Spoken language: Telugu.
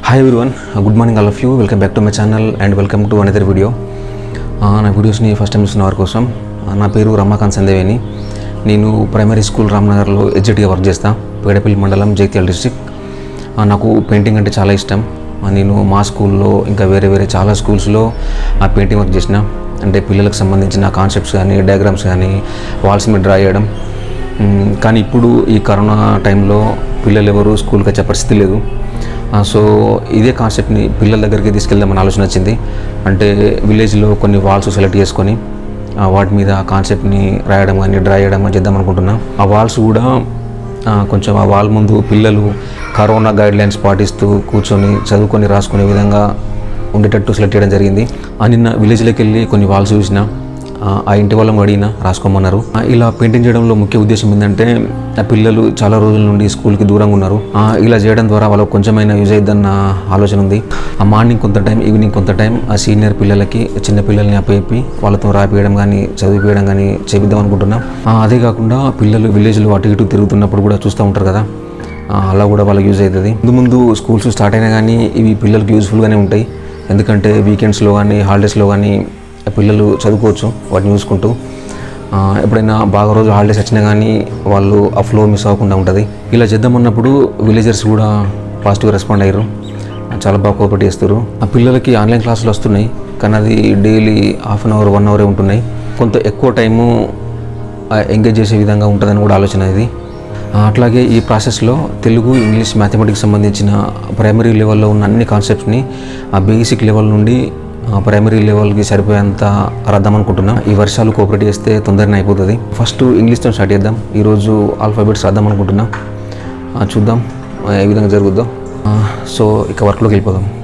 hi everyone good morning all of you welcome back to my channel and welcome to another video నా వీడియోస్ని ఫస్ట్ టైం చూస్తున్న వారి కోసం ఆ, నా పేరు రమాకాంత్ సందేవేని నేను ప్రైమరీ స్కూల్ రామ్నగర్లో ఎడ్జెట్గా వర్క్ చేస్తా పేడపల్లి మండలం జగిత్యాల డిస్టిక్ నాకు పెయింటింగ్ అంటే చాలా ఇష్టం ఆ, నేను మా స్కూల్లో ఇంకా వేరే వేరే చాలా స్కూల్స్లో ఆ పెయింటింగ్ వర్క్ చేసిన అంటే పిల్లలకు సంబంధించిన కాన్సెప్ట్స్ కానీ డయాగ్రామ్స్ కానీ వాల్స్ మీద డ్రా చేయడం మ్, కానీ ఇప్పుడు ఈ కరోనా టైంలో పిల్లలు ఎవరు స్కూల్కి వచ్చే పరిస్థితి లేదు ఆ, సో ఇదే కాన్సెప్ట్ని పిల్లల దగ్గరికి తీసుకెళ్దామని ఆలోచన వచ్చింది అంటే విలేజ్లో కొన్ని వాల్స్ సెలెక్ట్ చేసుకొని ఆ, వాటి మీద ఆ కాన్సెప్ట్ని రాయడం కానీ డ్రా చేయడం కానీ చేద్దాం అనుకుంటున్నాం ఆ వాల్స్ కూడా ఆ, కొంచెం ఆ వాల్ ముందు పిల్లలు కరోనా గైడ్ లైన్స్ పాటిస్తూ కూర్చొని చదువుకొని రాసుకునే విధంగా ఉండేటట్టు సెలెక్ట్ చేయడం జరిగింది ఆ, నిన్న విలేజ్లోకి వెళ్ళి కొన్ని వాల్స్ చూసిన ఆ, ఆ ఇంటి వాళ్ళని అడిగిన రాసుకోమన్నారు ఆ, ఇలా పెయింటింగ్ చేయడంలో ముఖ్య ఉద్దేశం ఏంటంటే ఆ పిల్లలు చాలా రోజుల నుండి స్కూల్కి దూరంగా ఉన్నారు ఆ, ఇలా చేయడం ద్వారా వాళ్ళకు కొంచెమైనా యూజ్ అయిద్దన్న ఆలోచన ఉంది ఆ మార్నింగ్ కొంత టైం ఈవినింగ్ కొంత టైం ఆ సీనియర్ పిల్లలకి చిన్న పిల్లల్ని అప్పచెప్పి వాళ్ళతో రాపియడం కానీ చదివిపించడం కానీ చేపిద్దాం అనుకుంటున్నాం ఆ, అదే కాకుండా పిల్లలు విలేజ్లో అటు ఇటు తిరుగుతున్నప్పుడు కూడా చూస్తూ ఉంటారు కదా ఆ, అలా కూడా వాళ్ళకి యూజ్ అవుతుంది ముందు ముందు స్కూల్స్ స్టార్ట్ అయినా కానీ ఇవి పిల్లలకి యూస్ఫుల్గానే ఉంటాయి ఎందుకంటే వీకెండ్స్లో కానీ హాలిడేస్లో కానీ పిల్లలు చదువుకోవచ్చు వాటిని చూసుకుంటూ ఆ, ఎప్పుడైనా బాగా రోజు హాలిడేస్ వచ్చినా కానీ వాళ్ళు ఆ ఫ్లో మిస్ అవ్వకుండా ఉంటుంది ఇలా చేద్దామన్నప్పుడు విలేజర్స్ కూడా పాజిటివ్గా రెస్పాండ్ అయ్యారు చాలా బాగా కోఆపరేట్ చేస్తారు ఆ పిల్లలకి ఆన్లైన్ క్లాసులు వస్తున్నాయి కానీ అది daily half an hour one అవరే ఉంటున్నాయి కొంత ఎక్కువ టైము ఎంగేజ్ చేసే విధంగా ఉంటుందని కూడా ఆలోచన ఇది ఆ, అట్లాగే ఈ ప్రాసెస్లో తెలుగు ఇంగ్లీష్ మ్యాథమెటిక్స్ సంబంధించిన ప్రైమరీ లెవెల్లో ఉన్న అన్ని కాన్సెప్ట్స్ని ఆ బేసిక్ లెవెల్ నుండి ఆ, ప్రైమరీ లెవెల్కి సరిపోయేంత రాద్దాం అనుకుంటున్నా ఈ వర్షాలు కోఆపరేట్ చేస్తే తొందరగా అయిపోతుంది ఫస్ట్ ఇంగ్లీష్తో స్టార్ట్ చేద్దాం ఈరోజు ఆల్ఫాబెట్స్ రాద్దాం అనుకుంటున్నా ఆ, చూద్దాం ఆ, ఏ విధంగా జరుగుద్దో ఆ, సో ఇక వర్క్లోకి వెళ్ళిపోదాం